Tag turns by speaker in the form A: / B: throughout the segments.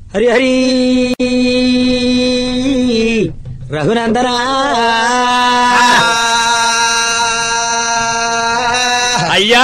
A: హరి హరి రఘునందనా అయ్యా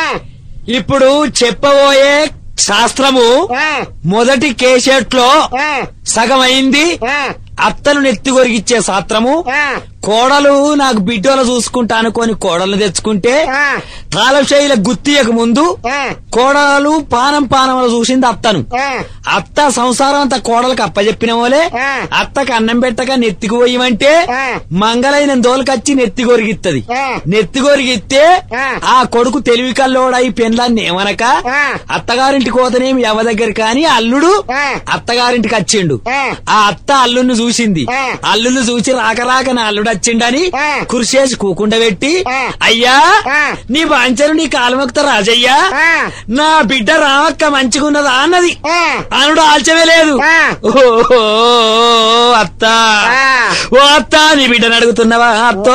A: ఇప్పుడు చెప్పబోయే శాస్త్రము మొదటి కేసెట్ లో సగం అయింది అత్తను నెత్తి కొరిగిచ్చే శాస్త్రము కోడలు నాకు బిడ్డోలు చూసుకుంటా అనుకొని కోడలు తెచ్చుకుంటే తాళశైల గుత్తియకు ముందు కోడలు పానం పానములు చూసింది అత్తను అత్త సంసారం అంతా కోడలకు అప్పచెప్పిన వాళ్ళే అత్తకు అన్నం పెట్టక నెత్తికి పోయమంటే మంగళైన దోలకచ్చి నెత్తి కొరిగిత్తది నెత్తి కొరిగిస్తే ఆ కొడుకు తెలివి కల్లోడై పెన్లాన్ని ఏమనక అత్తగారింటికి పోతేనేమి ఎవ దగ్గర కానీ అల్లుడు అత్తగారింటికి వచ్చిండు ఆ అత్త అల్లుడిని చూసింది అల్లుడిని చూసి రాక రాక నా అల్లుడు వచ్చిండని కురిసేసి కూకుండా పెట్టి అయ్యా నీ బాంచను నీ కాలమొక్త రాజయ్యా నా బిడ్డ రామక్క మంచిగున్నదా అన్నది అనుడు ఆల్చమే లేదు ఓ అత్త ఓ అత్త నీ బిడ్డను అడుగుతున్నావా అత్తో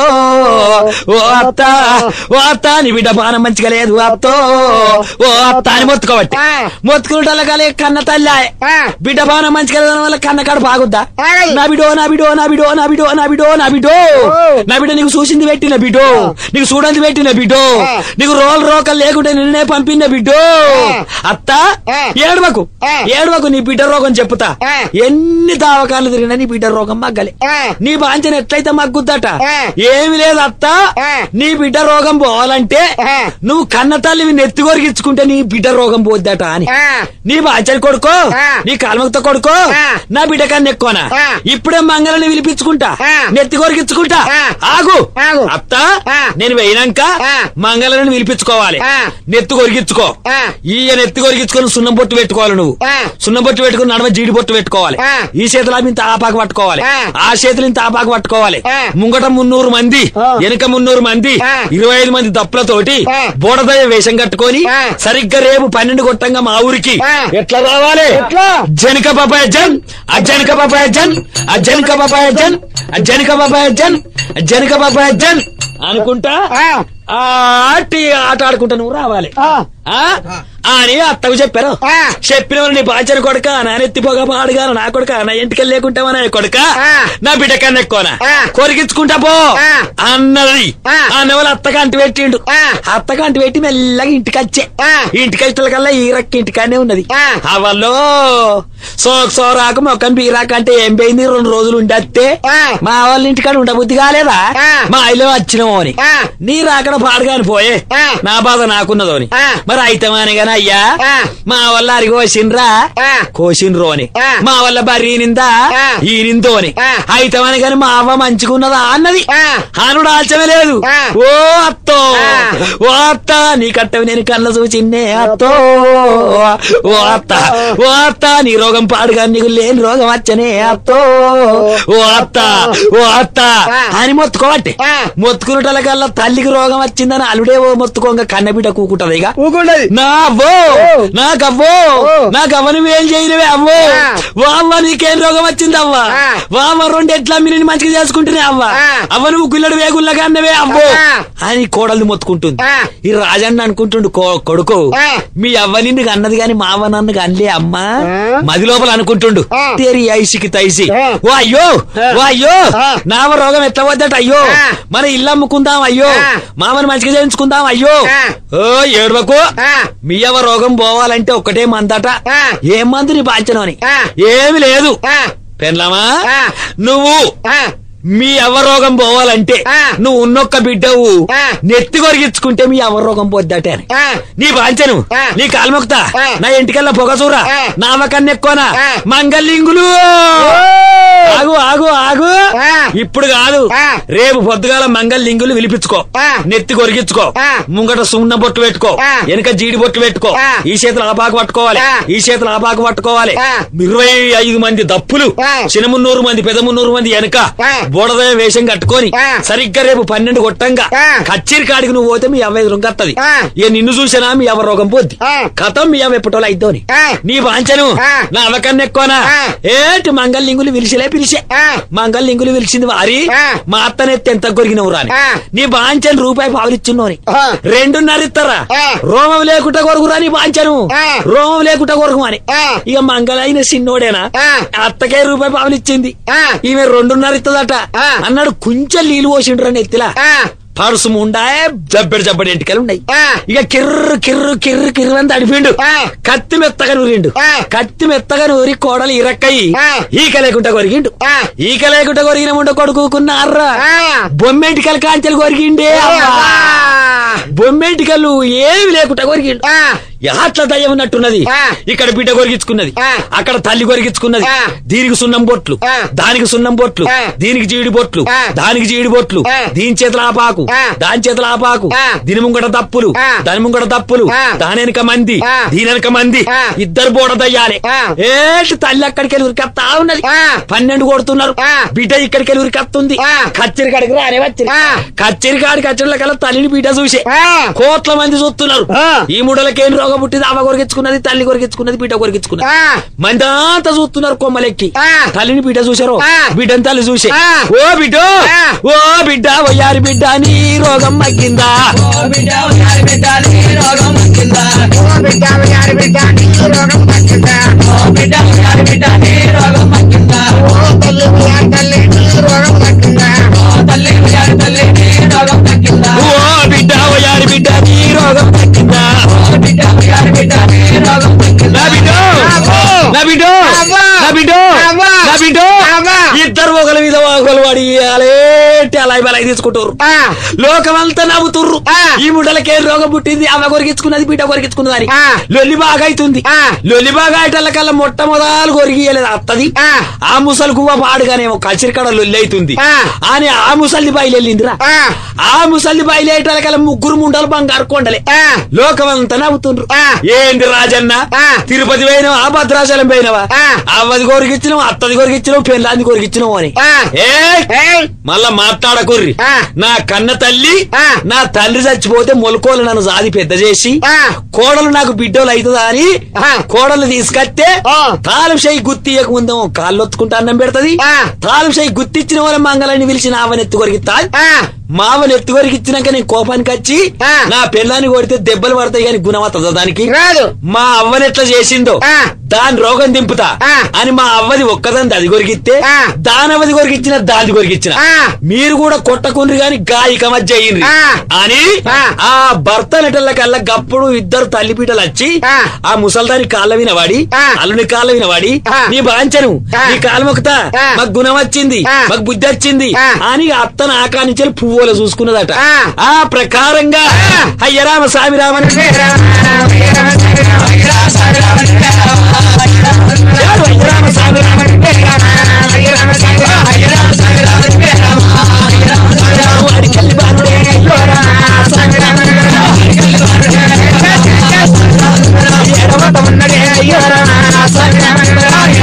A: ఓ అత్త ఓ అత్త నీ బిడ్డ పానం మంచిగా లేదు అత్తో ఓ అత్త అని మొత్తుకోబట్టి మొత్తుకుంటే కన్న తల్లి బిడ్డ పానం మంచిగా లేదు వల్ల కన్నకాడు బాగుద్దా నా బిడో నా బిడో నా బిడో నా బిడో నా బిడో నా బిడో నా బిడ్డ నీకు చూసింది పెట్టిన బిడో నీకు చూడండి పెట్టిన బిడో నీకు రోల్ రోకలు లేకుంటే నిన్నే పంపిన బిడ్డో అత్త ఏడవకు ఏడవకు నీ బిడ్డ రోగం చెప్పుతా ఎన్ని దావకాలు తిరిగినా నీ బిడ్డ రోగం మగ్గలే నీ బాంచన ఎట్లయితే మగ్గుద్దట ఏమి లేదు అత్త నీ బిడ్డ రోగం పోవాలంటే నువ్వు కన్న తల్లివి నెత్తి కొరిగించుకుంటే నీ బిడ్డ రోగం పోద్దట అని నీ బాంచని కొడుకో నీ కాల్మక్త కొడుకో నా బిడ్డ కన్నా ఎక్కువనా ఇప్పుడే మంగళని పిలిపించుకుంటా నెత్తి కొరిగించుకుంటా ఆగు అత్త నేను పోయినాక మంగళని పిలిపించుకోవాలి నెత్తి కొరిగించుకో ఈ నెత్తి కొరిగించుకొని సున్నం బొట్టు పెట్టుకోవాలి నువ్వు సున్నం బొట్టు పెట్టుకుని నడమ జీడి బొట్టు పెట్టుకోవాలి ఈ చేతుల ఇంత ఆపాకు పట్టుకోవాలి ఆ చేతులు ఇంత ఆపాకు పట్టుకోవాలి ముంగట మున్నూరు మంది వెనుక మున్నూరు మంది ఇరవై ఐదు మంది దప్పులతోటి బోడదయ వేషం కట్టుకొని సరిగ్గా రేపు పన్నెండు కొట్టంగా మా ఊరికి ఎట్లా రావాలి జనక బాబాయ్ జన్ ఆ జనక బాబాయ్ జన్ ఆ జనక బాబాయ్ జన్ ఆ జనక బాబాయ్ జన్ ఆ జనక బాబాయ్ జన్ అనుకుంటా ఆ ఆటి ఆట ఆడుకుంటా నువ్వు రావాలి ఆ అని అత్తకు చెప్పారు చెప్పిన వాళ్ళు నీ బాచన కొడక నా నెత్తిపోగా పాడుగా నా కొడుక నా ఇంటికి లేకుంటావా నా కొడుక నా బిడ్డ కన్నా ఎక్కువనా కొరికించుకుంటా పో అన్నది అన్నవాళ్ళు అత్తగా అంటి పెట్టిండు అత్తగా అంటి పెట్టి మెల్లగా ఇంటికి వచ్చే ఇంటికి వచ్చే కల్లా ఈ రక్క ఇంటికానే ఉన్నది ఆ వాళ్ళు సోక్ సోరాకు మొక్కం బీరాక అంటే ఏం పోయింది రెండు రోజులు ఉండత్తే మా వాళ్ళ ఇంటికాడ ఉండబుద్ధి కాలేదా మా ఇల్లు వచ్చినాము అని నీ రాకడ పాడగాని పోయే నా బాధ నాకున్నదోని మరి అయితమాని గాని అయ్యా మా వల్ల అరిగి కోసిండ్రా కోసిండ్రు అని మా వల్ల బర్రీనిందా ఈనిందో అని అయితమని గాని మా అవ్వ మంచిగున్నదా అన్నది అనుడు ఆల్చమే లేదు ఓ అత్తో ఓ అత్త నీ కట్టవి నేను కళ్ళ చూచిన్నే అత్తో ఓ అత్త ఓ అత్త నీ రోగం పాడుగా నీకు లేని రోగం వచ్చనే అత్తో ఓ అత్త ఓ అత్త అని మొత్తుకోబట్టి మొత్తుకున్నటల్లా తల్లికి రోగం వచ్చిందని అల్లుడే ఓ మొత్తుకోంగ కన్నబిడ్డ కూకుంటది ఇక
B: ఊకుంటది
A: నా అవ్వో నాకవ్వో నాకవ్వని ఏం చేయలేవే అవ్వో వా అవ్వ నీకేం రోగం వచ్చింది అవ్వ వా అవ్వ రెండు ఎట్లా మీరు మంచిగా చేసుకుంటున్నా అవ్వ అవ్వ నువ్వు గుల్లడు వేగుల్లగా అన్నవే అవ్వో అని కోడలు మొత్తుకుంటుంది ఈ రాజన్న అనుకుంటుండు కో- కొడుకు మీ అవ్వ నిన్ను అన్నది గాని మా అవ్వ నన్ను అనలే అమ్మా మది లోపల అనుకుంటుండు తేరి ఐసికి తైసి ఓ అయ్యో ఓ అయ్యో నావ రోగం ఎట్లా వద్దట అయ్యో మన ఇల్లు అమ్ముకుందాం అయ్యో మామని మంచిగా చేయించుకుందాం అయ్యో ఓ ఏడువకు మీ అవ్వ రోగం పోవాలంటే ఒక్కటే మందట ఏం మందు నీ బాంచను అని ఏమి లేదు పెన్లమా నువ్వు మీ అవ్వ రోగం పోవాలంటే నువ్వు ఉన్నొక్క బిడ్డవు నెత్తి కొరిగించుకుంటే మీ అవ్వ రోగం పోద్దట అని నీ బాంచను నీ కాల్మొక్త నా ఇంటికల్లా పొగసూరా నా అవ్వకన్నా ఎక్కువనా మంగళింగులు ఆగు ఆగు ఆగు ఇప్పుడు కాదు రేపు పొద్దుగాల మంగళలింగులు విలిపించుకో నెత్తి కొరిగించుకో ముంగట సున్న బొట్టు పెట్టుకో వెనక జీడి బొట్టు పెట్టుకో ఈ చేతులు ఆపాకు పట్టుకోవాలి ఈ చేతులు ఆపాకు పట్టుకోవాలి ఇరవై ఐదు మంది దప్పులు చిన్నమున్నూరు మంది పెదమున్నూరు మంది వెనక బోడదయ వేషం కట్టుకొని
B: ఆ.
A: సరిగ్గా రేపు పన్నెండు కొట్టంగా
B: ఆ.
A: కచ్చేరి కాడికి నువ్వు పోతే మీ అవ్వ ఎదురు కత్తది
B: ఆ.
A: ఇక నిన్ను చూసినా మీ అవ్వ రోగం పోద్ది
B: ఆ.
A: కథం మీ అవ్వ ఎప్పటోళ్ళు అయిద్దోని
B: ఆ.
A: నీ వాంచను
B: ఆ.
A: నా అవ్వకన్నా ఎక్కువనా
B: ఆ.
A: ఏటి మంగళలింగులు విలిసిలే పిలిచే
B: ఆ.
A: మంగళలింగులు విలిచింది వారి
B: ఆ.
A: మా అత్తనెత్తి ఎంత కొరిగినవు రాని
B: ఆ.
A: నీ బాంచను రూపాయి పావులిచ్చున్నోని
B: ఆ.
A: రెండున్నర ఇస్తారా
B: ఆ.
A: రోమం లేకుండా కొరకురా నీ బాంచను
B: ఆ.
A: రోమం లేకుండా కొరకు అని
B: ఆ.
A: ఇక మంగళైన సిన్నోడేనా
B: ఆ.
A: అత్తకే రూపాయి పావులు ఇచ్చింది
B: ఆ.
A: ఈమె రెండున్నర ఇస్తుందట
B: ఆ.
A: అన్నాడు కొంచెం నీళ్ళు పోసిండ్రు అని ఎత్తిలా
B: ఆ,
A: పరుసు ముండాయే జబ్బెడు జబ్బడి ఎంటికలు ఉన్నాయి
B: ఆ.
A: ఇక కిర్రు కిర్రు కిర్రు కిర్రు అని తడిపిండు
B: ఆ.
A: కత్తి మెత్తగా నూరిండు
B: ఆ.
A: కత్తి మెత్తగా నూరి కోడలు ఇరక్కయి
B: ఆ.
A: ఈక లేకుండా కొరిగిండు
B: ఆ.
A: ఈక లేకుండా కొరిగిన ముండ కొడుకుకున్నారా
B: ఆ.
A: బొమ్మెంటికలు కాంచెలు కొరిగిండే అమ్మా.
B: అబ్బా.
A: బొమ్మెంటికలు ఏమి లేకుండా కొరిగిండు
B: ఆ,
A: అట్లా దయ్యం ఉన్నట్టున్నది
B: ఆ.
A: ఇక్కడ బిడ్డ కొరిగించుకున్నది
B: ఆ.
A: అక్కడ తల్లి కొరిగించుకున్నది
B: ఆ.
A: దీనికి సున్నం బొట్లు
B: ఆ.
A: దానికి సున్నం బొట్లు
B: ఆ.
A: దీనికి జీడి బొట్లు
B: ఆ.
A: దానికి జీడి బొట్లు
B: ఆ.
A: దీని చేతుల ఆపాకు
B: ఆ.
A: దాని చేతుల ఆపాకు
B: ఆ.
A: దీని ముంగట తప్పులు
B: ఆ.
A: దాని ముంగట తప్పులు
B: ఆ.
A: దాని వెనక మంది
B: ఆ.
A: దీని వెనక మంది
B: ఆ.
A: ఇద్దరు బోడ దయ్యాలే
B: ఆ.
A: ఏటి తల్లి అక్కడికి వెళ్ళి ఉరికత్తా ఉన్నది
B: ఆ.
A: పన్నెండు కొడుతున్నారు
B: ఆ.
A: బిడ్డ ఇక్కడికి వెళ్ళి ఉరికత్తుంది
B: ఆ.
A: కచ్చెరి కాడికి రానే వచ్చింది
B: ఆ.
A: కచ్చెరి కాడికి కచ్చెరిల కల్లా తల్లిని బిడ్డ చూసే
B: ఆ,
A: కోట్ల మంది చూస్తున్నారు
B: ఆ.
A: ఈ ముడలకేం రోగం పుట్టింది అవ్వ కొరికించుకున్నది తల్లి కొరికించుకున్నది బిడ్డ కొరికించుకున్నది
B: ఆ,
A: మంది అంతా చూస్తున్నారు కొమ్మలెక్కి
B: ఆ.
A: తల్లిని బిడ్డ చూసారు
B: ఆ.
A: బిడ్డని తల్లి చూసే
B: ఆ.
A: ఓ బిడ్డ
B: ఆ.
A: ఓ బిడ్డ వయ్యారి బిడ్డ నీ రోగం మగ్గిందా
B: ఓ బిడ్డ ఉయ్యారి బిడ్డ, నీ రోగం తగ్గిందా? ఓ తల్లి ఉయ్యారి బిడ్డ, నీ రోగం తగ్గిందా? ఓ తల్లి, నీ రోగం తగ్గిందా?
A: ఓ బిడ్డ వయ్యారి బిడ్డ నీ రోగం మగ్గిందా నా బిడ్డ
B: అవ్వో.
A: నా బిడ్డ
B: అవ్వో.
A: నా బిడ్డ
B: అవ్వో.
A: నా బిడ్డ
B: అవ్వో.
A: ఇద్దరు ఒకరి మీద ఒకరు పడి అలేటి అలా బలాయి తీసుకుంటారు
B: ఆ,
A: లోకమంతా నవ్వుతుర్రు
B: ఆ.
A: ఈ ముడలకే రోగం పుట్టింది అమ్మ కొరికించుకున్నది బిడ్డ కొరికించుకున్నది అని
B: ఆ.
A: లొల్లి బాగా అవుతుంది
B: ఆ.
A: లొల్లి బాగా అయ్యటల్ల కల్లా మొట్టమొదలు కొరిగియలేదు అత్తది
B: ఆ.
A: ఆ ముసలి గువ్వ పాడుగానేమో కచిరికడ లొల్లి అవుతుంది
B: ఆ.
A: అని ఆ ముసలి బయలుదేరిందిరా
B: ఆ,
A: ఆ ముసలి బయలుదేరటాల కల్లా ముగ్గురు ముండలు బంగారు కొండలే
B: ఆ,
A: లోకమంతా నవ్వుతుండ్రు
B: ఆ.
A: ఏంది రాజన్న
B: ఆ.
A: తిరుపతి పోయినావా భద్రాచలం పోయినావా
B: ఆ.
A: అవ్వది కొరికిచ్చినావు అత్తది కొరికిచ్చినావు పెళ్ళాంది కొరికిచ్చినావు అని
B: ఆ.
A: ఏ
B: ఏయ్,
A: మళ్ళా మాట్లాడకుర్రి
B: ఆ.
A: నా కన్న తల్లి
B: ఆ.
A: నా తండ్రి చచ్చిపోతే మొలకోలు నన్ను జాది పెద్ద చేసి
B: ఆ.
A: కోడలు నాకు బిడ్డలు అవుతుందా అని
B: ఆ.
A: కోడలు తీసుకొస్తే
B: ఆ.
A: తాళం చేయి గుత్తియక ముందేమో కాళ్ళు ఒత్తుకుంటా అన్నం పెడతది
B: ఆ.
A: తాళం చేయి గుత్తిచ్చిన వాళ్ళ మంగళాన్ని పిలిచి నావని ఎత్తు కొరికిస్తా
B: ఆ,
A: మావని ఎత్తు కొరికిచ్చినాక నేను కోపానికి వచ్చి
B: ఆ.
A: నా పిల్లాన్ని కొడితే దెబ్బలు పడతాయి కానీ గుణం అవుతుందా దానికి
B: రాదు
A: మా అవ్వని ఎట్లా చేసిందో
B: ఆ.
A: దాని రోగం దింపుతా
B: ఆ.
A: అని మా అవ్వది ఒక్కదాని అది కొరికిస్తే
B: ఆ.
A: దానవది కొరికిచ్చిన దాది కొరికిచ్చిన
B: ఆ.
A: మీరు కూడా కొట్టకుండ్రి గాని గాయక మధ్య అయ్యిండ్రి
B: ఆ.
A: అని
B: ఆ.
A: ఆ భర్త నెటల కల్లా గప్పుడు ఇద్దరు తల్లిపీటలు వచ్చి
B: ఆ.
A: ఆ ముసల్దాని కాళ్ళ వినవాడి
B: ఆ.
A: అల్లుని కాళ్ళ వినవాడి
B: ఆ.
A: నీ బాంచను
B: ఆ.
A: నీ కాలు మొక్కుతా
B: ఆ.
A: మాకు గుణం వచ్చింది
B: ఆ.
A: మాకు బుద్ధి వచ్చింది
B: ఆ.
A: అని అత్తను ఆకానించి పువ్వులు చూసుకున్నదట
B: ఆ.
A: ఆ ప్రకారంగా
B: ఆ.
A: అయ్య రామ స్వామి రామని ఏడు అయ్య రామ స్వామి రామని వాడికెళ్ళి బానుడే అయ్యో రామ స్వామి రామని ఎడవట ఉన్నడే అయ్యో రామ స్వామి రామని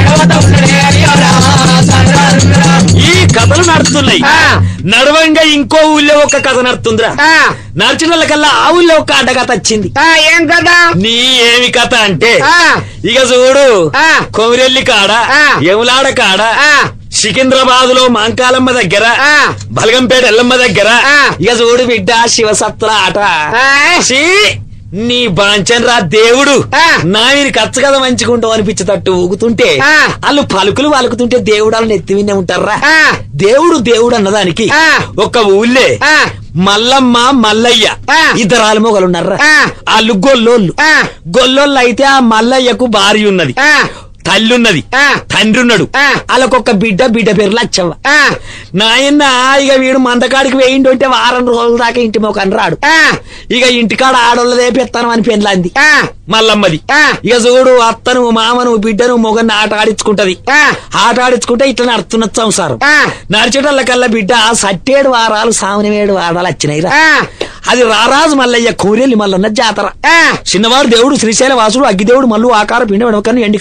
A: ఈ కథలు నడుస్తున్నాయి
B: ఆ.
A: నడవంగా ఇంకో ఊళ్ళో ఒక కథ నడుతుందిరా
B: ఆ,
A: నడిచిన కల్లా ఆ ఊళ్ళో ఒక అడ్డకథ వచ్చింది
B: ఆ, ఏం కదా
A: నీ ఏమి కథ అంటే
B: ఆ.
A: ఇక చూడు
B: ఆ.
A: కొమిరెల్లి కాడ
B: ఆ.
A: యములాడ కాడ
B: ఆ.
A: సికింద్రాబాద్ లో మాంకాలమ్మ దగ్గర
B: ఆ.
A: బలగంపేట ఎల్లమ్మ దగ్గర
B: ఆ.
A: ఇక చూడు బిడ్డ శివసత్ర ఆట
B: ఆ.
A: ఛీ, నీ బాంచన్ రా దేవుడు
B: ఆ.
A: నాయని కచ్చ కదా మంచుకుంటావు అనిపించేటట్టు ఊగుతుంటే
B: ఆ.
A: వాళ్ళు పలుకులు పలుకుతుంటే దేవుడు వాళ్ళని ఎత్తి వినే ఉంటారా
B: ఆ.
A: దేవుడు దేవుడు అన్నదానికి
B: ఆ.
A: ఒక ఊళ్ళే
B: ఆ.
A: మల్లమ్మ మల్లయ్య
B: ఆ.
A: ఇద్దరు ఆలుమొగలు ఉన్నారా
B: ఆ.
A: వాళ్ళు గొల్లోళ్ళు
B: ఆ.
A: గొల్లోళ్ళు అయితే ఆ మల్లయ్యకు భార్య ఉన్నది
B: ఆ,
A: తల్లి ఉన్నది
B: ఆ.
A: తండ్రి ఉన్నాడు
B: ఆ.
A: వాళ్ళకొక బిడ్డ బిడ్డ పేరు లచ్చవ్వ
B: ఆ,
A: నాయన్న ఇక వీడు మందకాడికి వేయిండు అంటే వారం రోజుల దాకా ఇంటి మొక్కని రాడు
B: ఆ,
A: ఇక ఇంటికాడ ఆడోళ్ళదే పెత్తాను అని పెళ్ళంది
B: ఆ,
A: మల్లమ్మది
B: ఆ.
A: ఇక చూడు అత్తను మామను బిడ్డను మొగన్ని ఆట ఆడించుకుంటది
B: ఆ.
A: ఆట ఆడించుకుంటే ఇట్లా నడుతున్న సంసారం
B: ఆ.
A: నడిచేటల్ల కల్లా బిడ్డ సట్టేడు వారాలు సావనమేడు వారాలు వచ్చినాయిరా
B: ఆ,
A: అది రారాజు మల్లయ్య కూరెల్లి మల్లన్న జాతర
B: ఆ,
A: చిన్నవాడు దేవుడు శ్రీశైల వాసుడు అగ్గిదేవుడు మల్లు ఆకార పిండ వెనకన్ను ఎండికన్ను కుడికన్ను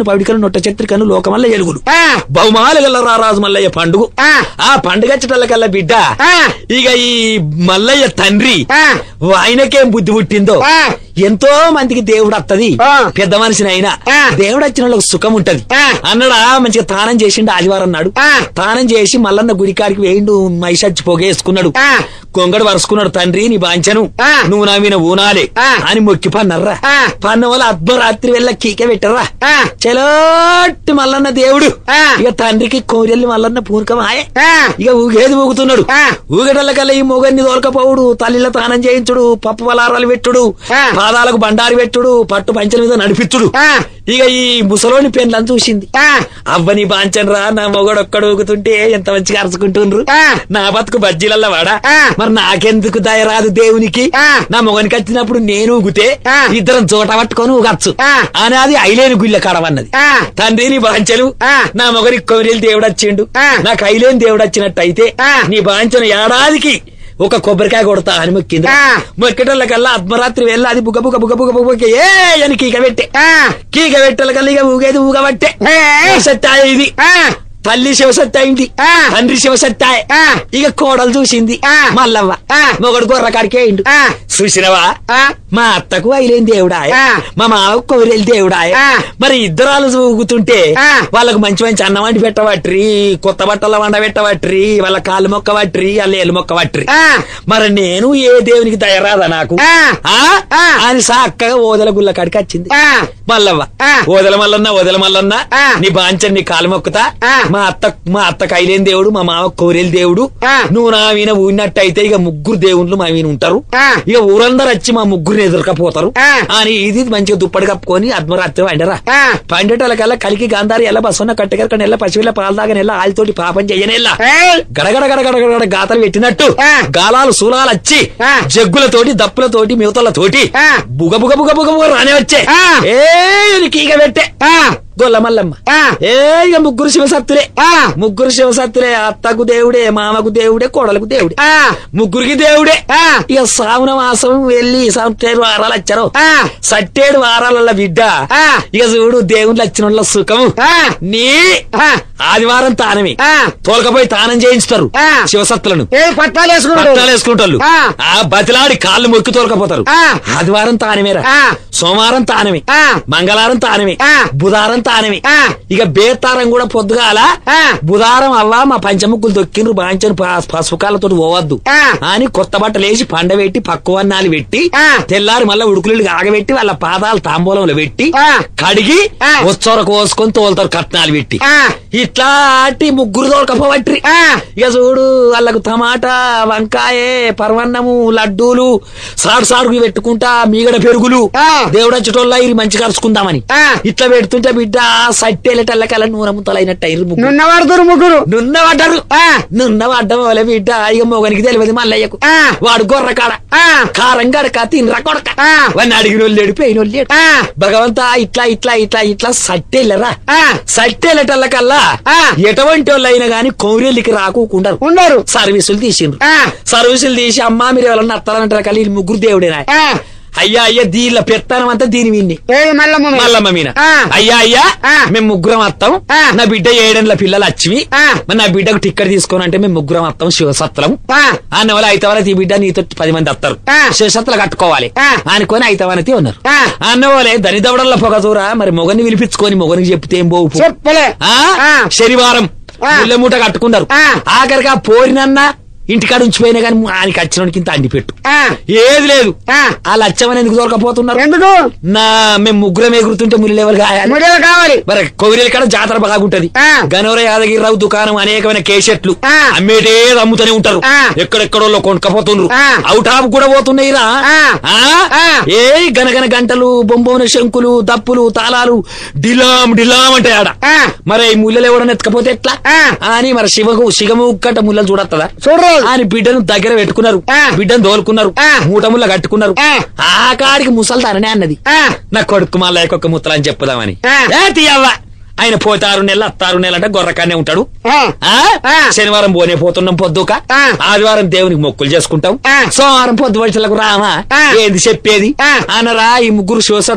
A: పచ్చకను పవిడికను నొట్ట చత్రికను లోకమల్ల ఎలుగులు
B: ఆ,
A: బహుమాలు గల రారాజు మల్లయ్య పండుగ
B: ఆ.
A: ఆ పండుగ కల్లా బిడ్డ
B: ఆ.
A: ఇక ఈ మల్లయ్య తండ్రి
B: ఆ.
A: ఆయనకేం బుద్ధి పుట్టిందో
B: ఆ.
A: ఎంతో మందికి దేవుడు వత్తది
B: ఆ.
A: పెద్ద మనిషిని అయినా
B: ఆ.
A: దేవుడు వచ్చిన వాళ్ళకి సుఖం ఉంటది
B: ఆ.
A: అన్నడా మంచిగా తానం చేసిండు ఆదివారం నాడు
B: ఆ.
A: తానం చేసి మల్లన్న గుడికాడికి వేయిండు మైసచ్చి పొగేసుకున్నాడు
B: ఆ.
A: కొంగడు వరుసుకున్నాడు తండ్రి నీ బాంచను
B: ఆ.
A: నువ్వు నా మీద ఊనాలే
B: ఆ.
A: అని మొక్కి పన్నర్రా
B: ఆ.
A: పన్న వల్ల అర్ధరాత్రి వెళ్ళ కీక పెట్టర్రా
B: ఆ.
A: చలోట్టి మల్లన్న దేవుడు
B: ఆ.
A: ఇక తండ్రికి కోరెల్లి మల్లన్న పూనకమాయే
B: ఆ,
A: ఇక ఊగేది ఊగుతున్నాడు
B: ఆ.
A: ఊగటల్లకల్లా ఈ మొగన్ని తోలకపోవుడు తల్లిల తానం చేయించుడు పప్పు పలారాలు పెట్టుడు
B: ఆ.
A: పాదాలకు బండారి పెట్టుడు పట్టు పంచల మీద నడిపించుడు
B: ఆ.
A: ఇక ఈ ముసలోని పెన్లను చూసింది
B: ఆ,
A: అవ్వని బాంచన్ రా నా మొగడు ఒక్కడు ఊగుతుంటే ఎంత మంచిగా అరుచుకుంటుండ్రు
B: ఆ.
A: నా బతుకు బజ్జీలల్ల వాడా
B: ఆ.
A: మరి నాకెందుకు దయరాదు దేవునికి
B: ఆ.
A: నా మొగనికి వచ్చినప్పుడు నేను ఊగితే
B: ఆ.
A: ఇద్దరం చోట పట్టుకొని ఊగచ్చు
B: ఆ.
A: అని అది ఐలేని గుళ్ళ కడవన్నది
B: ఆ.
A: తండ్రి నీ బాంచలు
B: ఆ.
A: నా మొగనికి కొరిలు దేవుడు వచ్చిండు
B: ఆ.
A: నాకు ఐలేని దేవుడు వచ్చినట్టు అయితే
B: ఆ.
A: నీ బాంచను ఏడాదికి ఒక కొబ్బరికాయ కొడతా అని మొక్కింది
B: ఆ.
A: మొక్కటోళ్ళకల్లా అర్ధరాత్రి వెళ్ళి అది బుగ బుగ బుగ బుగ బుగ ఏ అని కీక పెట్టే
B: ఆ,
A: కీక పెట్టలకల్లా ఇక ఊగేది ఊగబట్టే
B: ఏ,
A: శివసత్తాయ ఇది
B: ఆ,
A: తల్లి శివసత్తాయింది
B: ఆ.
A: తండ్రి శివసత్తాయ
B: ఆ.
A: ఇక కోడలు చూసింది
B: ఆ.
A: మల్లవ్వ
B: ఆ.
A: మొగడు గొర్ర కాడికే అయిండు
B: ఆ.
A: చూసినవా
B: ఆ,
A: మా అత్తకు అయిలేని దేవుడాయ
B: ఆ.
A: మా మామకు కొవిరేలు దేవుడాయ
B: ఆ.
A: మరి ఇద్దరాలు ఊగుతుంటే
B: ఆ.
A: వాళ్ళకు మంచి మంచి అన్నం వండి పెట్టవట్రి కొత్త బట్టల వండ పెట్టవట్రి వాళ్ళ కాలు మొక్క వట్రి వాళ్ళ ఏలు మొక్క వట్రి
B: ఆ.
A: మరి నేను ఏ దేవునికి దయరాదా నాకు
B: ఆ.
A: ఆ?
B: ఆ.
A: అని సాక్కగా ఓదల గుల్ల కాడికి వచ్చింది
B: ఆ,
A: మల్లవ్వ
B: ఆ.
A: ఓదల మల్లన్న ఓదల మల్లన్న
B: ఆ.
A: నీ బాంచని నీ కాలు మొక్కుతా
B: ఆ.
A: మా అత్త మా అత్త కైలేని దేవుడు మా మామ కోరేలు దేవుడు
B: ఆ.
A: నువ్వు నా మీద ఊడినట్టయితే ఇక ముగ్గురు దేవుళ్ళు మా మీద ఉంటారు
B: ఆ.
A: ఇక ఊరందరూ వచ్చి మా ముగ్గురిని ఎదురుకపోతారు
B: ఆ.
A: అని ఇది మంచిగా దుప్పటి కప్పుకొని అర్ధరాత్రి వండరా
B: ఆ.
A: పండేటలకల్లా కలికి గాంధారి ఎలా బస్సున్న కట్టెగరక నెల పసివిల్ల పాలు దాగా నెల ఆలితోటి పాపం చెయ్యనెల్లా
B: ఏయ్,
A: గడగడ గడగడ గడగడ గాతలు పెట్టినట్టు
B: ఆ.
A: గాలాలు సూలాలు వచ్చి
B: ఆ.
A: జగ్గులతోటి దప్పులతోటి మిగతలతోటి
B: ఆ.
A: బుగ బుగ బుగ బుగ బుగ రానే వచ్చే
B: ఆ.
A: ఏ కీగ పెట్టే
B: ఆ,
A: గొల్ల మల్లమ్మ
B: ఆ.
A: ఏ ఇక ముగ్గురు శివసత్తులే
B: ఆ,
A: ముగ్గురు శివసత్తులే అత్తకు దేవుడే మామకు దేవుడే కోడలకు దేవుడే
B: ఆ,
A: ముగ్గురికి దేవుడే
B: ఆ,
A: ఇక శ్రావణ మాసం వెళ్ళి సట్టేడు వారాలు వచ్చారు
B: ఆ,
A: సట్టేడు వారాల బిడ్డ
B: ఆ.
A: ఇక చూడు దేవుళ్ళు వచ్చిన వాళ్ళ సుఖము
B: ఆ,
A: నీ
B: ఆ,
A: ఆదివారం తానమే
B: ఆ.
A: తోలకపోయి తానం చేయించుతారు
B: ఆ.
A: శివసత్తులను
B: ఏ పట్టాలు వేసుకున్నాడు
A: పట్టాలు వేసుకుంటారు
B: ఆ.
A: ఆ బతిలాడి కాళ్ళు మొక్కి తోలకపోతారు
B: ఆ.
A: ఆదివారం తానమేరా
B: ఆ.
A: సోమవారం తానమే
B: ఆ.
A: మంగళవారం తానమే
B: ఆ.
A: బుధారం తానమే
B: ఆ.
A: ఇక బేతారం కూడా పొద్దుగాల
B: ఆ.
A: బుధారం అవ్వ మా పంచముక్కులు దొక్కిండ్రు బాంచను పసుపుకాలతో పోవద్దు
B: ఆ.
A: అని కొత్త బట్టలు వేసి పండబెట్టి పక్కువన్నాలు పెట్టి
B: ఆ.
A: తెల్లారి మళ్ళీ ఉడుకులు ఆగబెట్టి వాళ్ళ పాదాలు తాంబూలంలో పెట్టి
B: ఆ.
A: కడిగి
B: ఆ.
A: ఉచ్చోర కోసుకొని తోలుతారు కట్నాలు పెట్టి
B: ఆ.
A: ఇట్లా ఆటి ముగ్గురు తోలకపోవట్రి
B: ఆ.
A: ఇక చూడు వాళ్ళకు టమాటా వంకాయే పర్వన్నము లడ్డూలు సాడు సాడుకు పెట్టుకుంటా మీగడ పెరుగులు
B: ఆ.
A: దేవుడు వచ్చేటోళ్ళ ఇది మంచిగా కలుసుకుందామని
B: ఆ.
A: ఇట్లా పెడుతుంటే బిడ్డ సట్టేలటల్లకల్లా నూనె ముత్తలైనట్టు అయ్యారు ముగ్గురు
B: నున్న వాడుతురు ముగ్గురు
A: నున్న పడ్డారు
B: ఆ.
A: నున్న పడ్డం వల్ల బిడ్డ ఇక మొగనికి తెలియదు మల్లయ్యకు
B: ఆ.
A: వాడు గొర్ర కాడ
B: ఆ.
A: కారం గడక తినరా కొడక
B: ఆ.
A: వాడిని అడిగిన వాళ్ళు లేడు పోయిన వాళ్ళు లేడు
B: ఆ.
A: భగవంతా ఇట్లా ఇట్లా ఇట్లా ఇట్లా సట్టేళ్ళరా
B: ఆ.
A: సట్టేలటల్లకల్లా
B: ఆ.
A: ఎటువంటి వాళ్ళు అయినా గాని కౌరేలికి రాకుండా
B: ఉండరు
A: సర్వీసులు తీసిండ్రు
B: ఆ.
A: సర్వీసులు తీసి అమ్మా మీరు ఎవరన్నా అత్తారంటారు కలిగి ముగ్గురు దేవుడేనా
B: ఆ,
A: అయ్యా అయ్యా దీనిలో పెత్తానం అంతా దీని విన్ని
B: ఏది మల్లమ్మ మీద?
A: మల్లమ్మ మీన
B: ఆ.
A: అయ్యా అయ్యా
B: ఆ.
A: మేము ముగ్గురం వస్తాం
B: ఆ.
A: నా బిడ్డ ఏడేళ్ళ పిల్లలు వచ్చివి
B: ఆ.
A: మరి నా బిడ్డకు టిక్కెట్ తీసుకొని అంటే మేము ముగ్గురం వస్తాం శివసత్రం
B: ఆ,
A: అన్న వాళ్ళు అయితవనతి ఈ బిడ్డ నీతో పది మంది వస్తారు
B: ఆ.
A: శివసత్తులు కట్టుకోవాలి
B: ఆ.
A: అనుకొని అయితవనతి ఉన్నారు
B: ఆ.
A: అన్న వాళ్ళే దరిదవడల్ల పొగ దూర మరి మొగని పిలిపించుకొని మొగనికి చెప్తే ఏం పోవు
B: చెప్పలే
A: ఆ?
B: ఆ.
A: శనివారం
B: ఆ.
A: ముళ్ళ మూట కట్టుకున్నారు
B: ఆ.
A: ఆఖరిగా పోరినన్న ఇంటికాడ ఉంచిపోయినా కానీ ఆయనకి వచ్చినోడికి ఇంత అండిపెట్టు
B: ఆ,
A: ఏది లేదు
B: ఆ.
A: ఆ లచ్చమని ఎందుకు దొరకపోతున్నారు
B: ఎందుకు
A: నా మేము ముగ్గురం ఎగురుతుంటే ముళ్ళు లెవెల్ కాయాలి
B: ముడిలు కావాలి
A: మరి కొవిరేల కాడ జాతర బాగుంటది
B: ఆ.
A: గనవర యాదగిరిరావు దుకాణం అనేకమైన కేసెట్లు
B: ఆ.
A: అమ్మేటే అమ్ముతూనే ఉంటారు
B: ఆ.
A: ఎక్కడెక్కడో కొనుక్కపోతుండ్రు
B: ఆ.
A: అవుట్ ఆఫ్ కూడా పోతున్నాయిరా
B: ఆ.
A: ఆ?
B: ఆ.
A: ఏ గనగన గంటలు బొంబోన శంకులు దప్పులు తాళాలు డిలాం డిలాం అంటే ఆడ
B: ఆ.
A: మరి ఈ ముళ్ళలు ఎవడన్నా ఎత్తుకపోతే ఎట్లా
B: ఆ.
A: అని మరి శివకు శిగము కట్ట ముళ్ళలు చూడత్తదా
B: చూడరు
A: అని బిడ్డను దగ్గర పెట్టుకున్నారు
B: ఆ.
A: బిడ్డను దోలుకున్నారు
B: ఆ.
A: మూట ముళ్ళ కట్టుకున్నారు
B: ఆ.
A: ఆ కాడికి ముసల్దాననే అన్నది
B: ఆ,
A: నా కొడుకు మళ్ళా ఒక్కొక్క ముత్తలు అని చెప్పుదామని
B: ఆ.
A: ఏ తీయవ్వ ఆయన పోతారు నెల అత్తారు నెల అంటే గొర్రకానే ఉంటాడు
B: ఆ,
A: ఆ
B: ఆ.
A: శనివారం పోనే పోతున్నాం పొద్దుక
B: ఆ.
A: ఆదివారం దేవునికి మొక్కులు చేసుకుంటాం
B: ఆ.
A: సోమవారం పొద్దు వడిసలకు రామా
B: ఆ.
A: ఏంది చెప్పేది
B: ఆ.
A: అనరా ఈ ముగ్గురు శివసత్తులు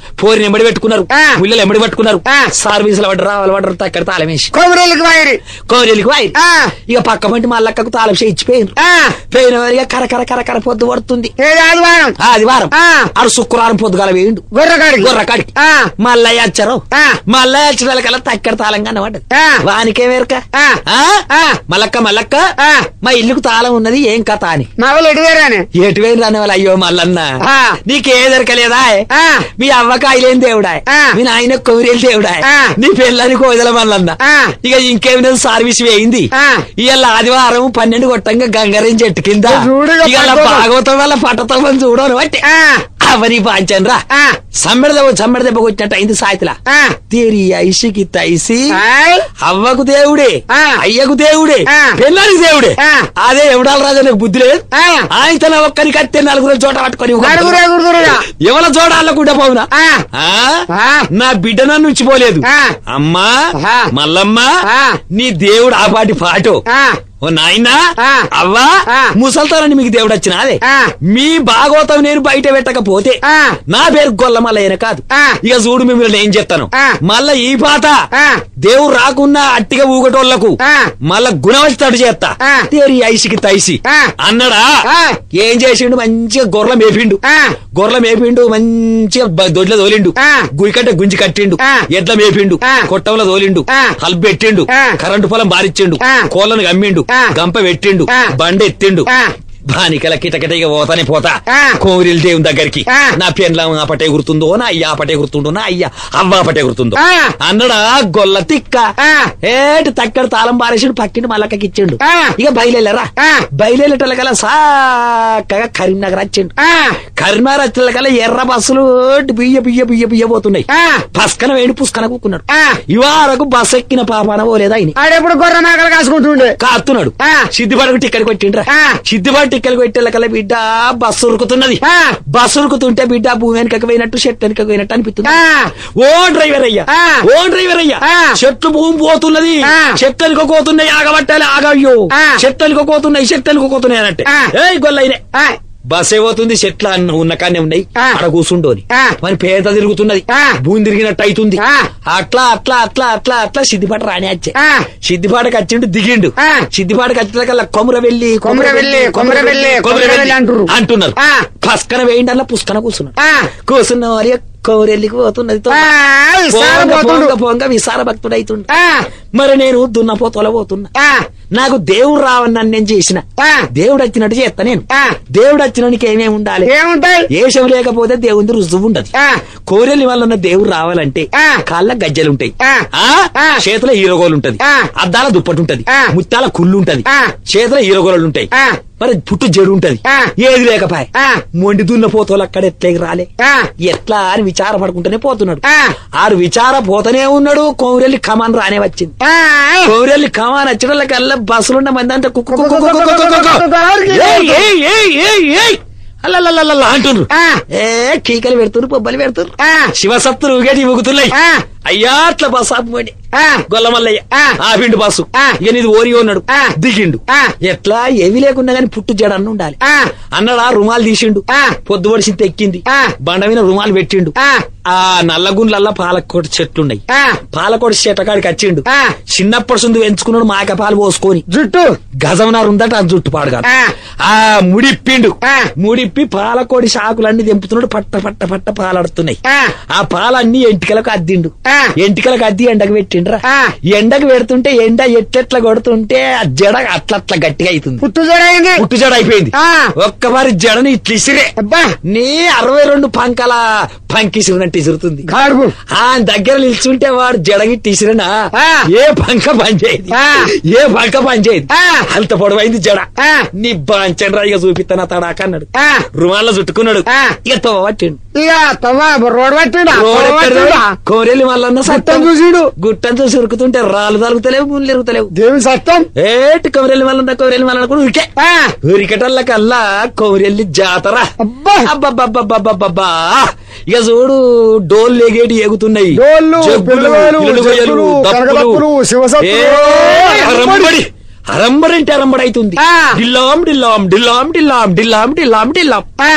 A: పోరిని ఎంబడి పెట్టుకున్నారు
B: ఆ.
A: ముళ్ళలు ఎంబడి పెట్టుకున్నారు
B: ఆ.
A: సర్వీసులు పడ్డరు రావాలి పడ్డరు తక్కడ తాళం వేసి
B: కొబ్బరిళ్ళకి వాయిరి
A: కోరెలికి వాయి
B: ఆ.
A: ఇక పక్క పంటి మల్లక్కకు తాళం చేయించిపోయినారు
B: ఆ,
A: పోయిన వారిగా కర కర కర కర పొద్దు పడుతుంది
B: ఏది ఆదివారం
A: ఆ, అది వారం
B: ఆ.
A: ఆడు శుక్రవారం పొద్దుగాల వేయండు
B: గొర్రెకాడికి
A: గొర్ర కాడికి
B: ఆ.
A: మల్లయ్య వచ్చారు
B: ఆ.
A: మల్లయ్య వచ్చిన కల్లా తక్కడ తాళం కనబడ్డది
B: ఆ.
A: వానికే వేరక
B: ఆ.
A: ఆ?
B: ఆ.
A: మల్లక్క మల్లక్క
B: ఆ.
A: మా ఇల్లుకు తాళం ఉన్నది ఏం కథ అని
B: మా వాళ్ళు ఎడిగారని
A: ఎటు వేరు రాని వాళ్ళు అయ్యో మల్లన్న
B: ఆ.
A: నీకే దొరకలేదా
B: ఆ.
A: మీ అవ్వకాయలేని దేవుడా
B: ఆ.
A: మీ నాయన కొవిరేలు దేవుడా
B: ఆ.
A: నీ పిల్లని కోదల మల్లన్న
B: ఆ.
A: ఇక ఇంకేమైనా సర్వీస్ వేయింది
B: ఆ.
A: ఇవాళ ఆదివారం పన్నెండు కొట్టంగా గంగారం చెట్టు కింద
B: చూడు ఇక
A: ఇవాళ
B: పట్టుకో.
A: భాగవతం వల్ల పట్టతం చూడను బట్టి
B: ఆ,
A: అవని పాంచన్ రా
B: ఆ,
A: సమ్మెడ దెబ్బ సమ్మెడ దెబ్బ కొట్టినట్టు అయింది సాయితలా
B: ఆ.
A: తేరి ఐషికి తైసి
B: ఆయ్.
A: అవ్వకు దేవుడే
B: ఆ.
A: అయ్యకు దేవుడే
B: ఆ.
A: పిల్లలకి దేవుడే
B: ఆ.
A: అదే ఎవడాల రాజా నాకు బుద్ధి లేదు
B: ఆ.
A: ఆయన తన ఒక్కరికి కత్తే నలుగురు చోట పట్టుకొని ఒక-
B: నలుగురు ఎగురుదురుగా.
A: ఎవల చోడాలకుండా పోవునా
B: ఆ.
A: ఆ?
B: ఆ.
A: నా బిడ్డ నన్ను ఉంచిపోలేదు
B: ఆ.
A: అమ్మా
B: ఆ.
A: మల్లమ్మ
B: ఆ.
A: నీ దేవుడు ఆ పాటి పాటు
B: ఆ,
A: ఓ నాయనా
B: ఆ.
A: అవ్వా
B: ఆ.
A: ముసల్తానని మీకు దేవుడు వచ్చినాదే
B: ఆ.
A: మీ భాగవతం నేను బయట పెట్టకపోతే
B: ఆ.
A: నా పేరు గొల్లమల్లయ్యన కాదు
B: ఆ.
A: ఇక చూడు మిమ్మల్ని ఏం చెప్తాను
B: ఆ.
A: మళ్ళా ఈ పాత
B: ఆ.
A: దేవుడు రాకున్నా అట్టిగా ఊగటోళ్లకు
B: ఆ.
A: మళ్ళా గుణవస్తాడు చేస్తా
B: ఆ.
A: తేరి ఐసికి తైసి
B: ఆ.
A: అన్నడా
B: ఆ.
A: ఏం చేసిండు మంచిగా గొర్రెల మేపిండు
B: ఆ.
A: గొర్రెల మేపిండు మంచిగా బ- దొడ్ల తోలిండు
B: ఆ.
A: గురికట్ట గుంజి కట్టిండు
B: ఆ.
A: ఎడ్ల మేపిండు
B: ఆ.
A: కొట్టంలో తోలిండు
B: ఆ.
A: హల్బ్ పెట్టిండు
B: ఆ.
A: కరెంటు పొలం బారిచ్చిండు
B: ఆ.
A: కోళ్ళను గమ్మిండు
B: ఆ.
A: గంప పెట్టిండు
B: ఆ.
A: బండి ఎత్తిండు
B: ఆ.
A: బానికల కిటకిట ఇక పోతానే పోతా
B: ఆ.
A: కోరిల్ దేవుని దగ్గరికి
B: ఆ.
A: నా పెన్లం ఆ పటే గుర్తుందో నా అయ్య ఆ పటే గుర్తుందో నా అయ్య అవ్వ ఆ పటే గుర్తుందో
B: ఆ.
A: అన్నడా గొల్ల తిక్క
B: ఆ.
A: ఏటి తక్కడ తాళం పారేసిండు పక్కింటి మల్లక్కకి ఇచ్చిండు
B: ఆ.
A: ఇక బయలుదేరా
B: ఆ.
A: బయలుదేరటల సాక్కగా కరీంనగర్ వచ్చిండు
B: ఆ,
A: కరీంనగర్ వచ్చేల కల్లా ఎర్ర బస్సులు బియ్య బియ్య బియ్య బియ్య పోతున్నాయి
B: ఆ.
A: పస్కన వేడి పుస్కన కూకున్నాడు
B: ఆ.
A: ఇవారకు బస్ ఎక్కిన పాపాన పోలేదా ఆయన
B: ఆడెప్పుడు గొర్రె మేకలు కాసుకుంటుండే
A: కాస్తున్నాడు
B: ఆ.
A: సిద్దిపాడుకు టిక్కడికి కొట్టిండ్రా
B: ఆ.
A: సిద్దిపాడు టిక్కడికి కొట్టేళ్ళకల్లా బిడ్డ బస్సు ఉరుకుతున్నది
B: ఆ.
A: బస్సు ఉరుకుతుంటే బిడ్డ భూమి వెనకకి పోయినట్టు చెట్టు వెనకకి పోయినట్టు అనిపిస్తుంది
B: ఆ.
A: ఓ డ్రైవర్ అయ్యా
B: ఆ.
A: ఓ డ్రైవర్ అయ్యా
B: ఆ.
A: చెట్లు భూమి పోతున్నది
B: ఆ.
A: చెట్లకు పోతున్నాయి ఆగబట్టాలి ఆగయ్యో
B: ఆ.
A: చెట్లకు పోతున్నాయి చెట్లకు పోతున్నాయి అనంటే
B: ఆ.
A: ఏయ్ గొల్లైనే
B: ఆ,
A: బస్ ఏమవుతుంది చెట్ల అన్న ఉన్న కానే ఉన్నాయి
B: ఆ.
A: అక్కడ కూర్చుండోని
B: ఆ.
A: మరి పేద తిరుగుతున్నది
B: ఆ.
A: భూమి తిరిగినట్టు అవుతుంది
B: ఆ.
A: అట్లా అట్లా అట్లా అట్లా అట్లా సిద్దిపాట రాని వచ్చే
B: ఆ.
A: సిద్దిపాటకి వచ్చిండు దిగిండు
B: ఆ.
A: సిద్దిపాటకి వచ్చిన కొముర వెళ్ళి
B: కొమురవెల్లి, కొమురవెల్లి, కొమురవెల్లి అంటుర్రు.
A: అంటున్నారు
B: ఆ.
A: పస్కన వేయండి అన్న పుస్కన కూర్చున్నాడు
B: ఆ.
A: కూర్చున్న వారి కొమురెల్లికి పోతున్నది తో-
B: ఆ, ఈసారి
A: పొంగ
B: పోతుండు.
A: పొంగ పొంగ విసార భక్తుడు అవుతుండు
B: ఆ,
A: మరి నేను దున్నపోతల పోతున్నా
B: ఆ,
A: నాకు దేవుడు రావని నేను చేసిన
B: ఆ.
A: దేవుడు వచ్చినట్టు చేస్తా నేను
B: ఆ.
A: దేవుడు వచ్చినానికి ఏమేమి ఉండాలి
B: ఏముంటాయి
A: ఏషం లేకపోతే దేవుని రుజువు ఉండదు
B: ఆ.
A: కోరెల్లి వల్ల ఉన్న దేవుడు రావాలంటే
B: ఆ.
A: కాళ్ళ గజ్జలుంటాయి
B: ఆ.
A: ఆ?
B: ఆ.
A: చేతిలో ఈరగోలు ఉంటది
B: ఆ.
A: అద్దాల దుప్పటి ఉంటది
B: ఆ.
A: ముత్తాల కుళ్ళు ఉంటది
B: ఆ.
A: చేతిలో ఈరగోలు ఉంటాయి
B: ఆ.
A: మరి పుట్టు జడు ఉంటది
B: ఆ.
A: ఏది లేకపాయ
B: ఆ.
A: మొండి దున్న పోతోలు అక్కడ ఎట్లకి రాలే
B: ఆ.
A: ఎట్లా అని విచార పడుకుంటూనే పోతున్నాడు
B: ఆ.
A: ఆడు విచార పోతూనే ఉన్నాడు కోరెల్లి కమాన్ రానే వచ్చింది
B: ఆ,
A: కోరెల్లి కమాన్ వచ్చినకల్లా బస్సులున్న మంది అంతా కుక్కు కుక్కు కుక్కు కుక్కు కుక్కు కుక్కు. ఏయ్, ఏయ్, ఏయ్, ఏయ్, ఏయ్. అల్లల్లల్లల్ల అంటున్నారు
B: ఆ.
A: ఏ కీకలు పెడుతున్నారు పొబ్బలు పెడుతున్నారు
B: ఆ.
A: శివసత్తులు ఊగేటి ఊగుతున్నాయి
B: ఆ.
A: అయ్యా అట్లా బస్ ఆపుకోండి
B: ఆ.
A: గొల్లమల్లయ్య
B: ఆ.
A: ఆపిండు బస్సు
B: ఆ.
A: ఇక నీది ఓరి ఉన్నాడు
B: ఆ.
A: దిగిండు
B: ఆ.
A: ఎట్లా ఏవి లేకున్నా గాని పుట్టు జడ అన్న ఉండాలి
B: ఆ.
A: అన్నడా రుమాలు తీసిండు
B: ఆ.
A: పొద్దు పడిసి తెక్కింది
B: ఆ.
A: బండ మీద రుమాలు పెట్టిండు
B: ఆ.
A: ఆ నల్లగుండ్లల్లా పాలకోట చెట్లున్నాయి
B: ఆ.
A: పాలకోట చెట్టకాడికి వచ్చిండు
B: ఆ.
A: చిన్నప్పటి సుంది పెంచుకున్నాడు మాక పాలు పోసుకొని
B: జుట్టు
A: గజమనారు ఉందట ఆ జుట్టు పాడుగాడు
B: ఆ.
A: ఆ ముడిప్పిండు
B: ఆ.
A: ముడిప్పి పాలకోడి శాకులన్నీ తెంపుతున్నాడు పట్ట పట్ట పట్ట పాలాడుతున్నాయి
B: ఆ.
A: ఆ పాలన్నీ ఎంటికలకు అద్దిండు
B: ఆ.
A: ఎంటికలకు అద్ది ఎండకు పెట్టిండ్రా
B: ఆ.
A: ఎండకు పెడుతుంటే ఎండ ఎట్లెట్లా కొడుతుంటే ఆ జడ అట్లా అట్లా గట్టిగా అవుతుంది
B: పుట్టు జడైంది
A: పుట్టు జడ అయిపోయింది
B: ఆ.
A: ఒక్కసారి జడని ఇట్లా ఇసిరే
B: అబ్బా
A: నీ అరవై రెండు పంకల పంకిసిరినట్టు ఇసురుతుంది
B: గాడుపు
A: ఆ దగ్గర నిల్చుంటే వాడు జడగిట్టి ఇసిరినా
B: ఆ.
A: ఏ పంక పనిచేయదు
B: ఆ.
A: ఏ పంక పనిచేయదు
B: ఆ.
A: అంత పొడవైంది జడ
B: ఆ.
A: నీ బాంచండ్రా ఇక చూపిస్తాను తడాక అన్నాడు
B: ఆ.
A: రుమాల్లో చుట్టుకున్నాడు
B: ఆ.
A: ఇక తవ్వట్టిండు
B: ఇక తవ్వ రోడ్ పట్టిండా రోడ్ పట్టిండా
A: కోరెల్లి మల్లన్న
B: సత్తం చూసిడు.
A: గుట్టం చూసి ఉరుకుతుంటే రాళ్ళు తలుగుతలేవు ముళ్ళు ఇరుగుతలేవు
B: దేవుని సత్యం
A: ఏటి కౌరెల్లి మల్లన్న కౌరెల్లి మల్లన్న కూడా ఉరికే
B: ఆ,
A: ఉరికటల్ల కల్లా కౌరెల్లి జాతర
B: అబ్బా.
A: అబ్బబ్బబ్బబ్బబ్బబ్బా ఇక చూడు డోల్ లేగేటి ఎగుతున్నాయి
B: డోళ్ళు,
A: జగ్గులు,
B: పిల్లగాలు,
A: పిల్లలు గొయ్యలు,
B: జగ్గులు,
A: దప్పులు.
B: కనకదప్పులు, శివసత్తులు.
A: ఏ, అరంబడి అరంబడి అంటే అరంబడి అవుతుంది
B: ఆ.
A: డిల్లాం డిల్లాం డిల్లాం డిల్లాం డిల్లాం డిల్లాం డిల్లాం
B: ఆ,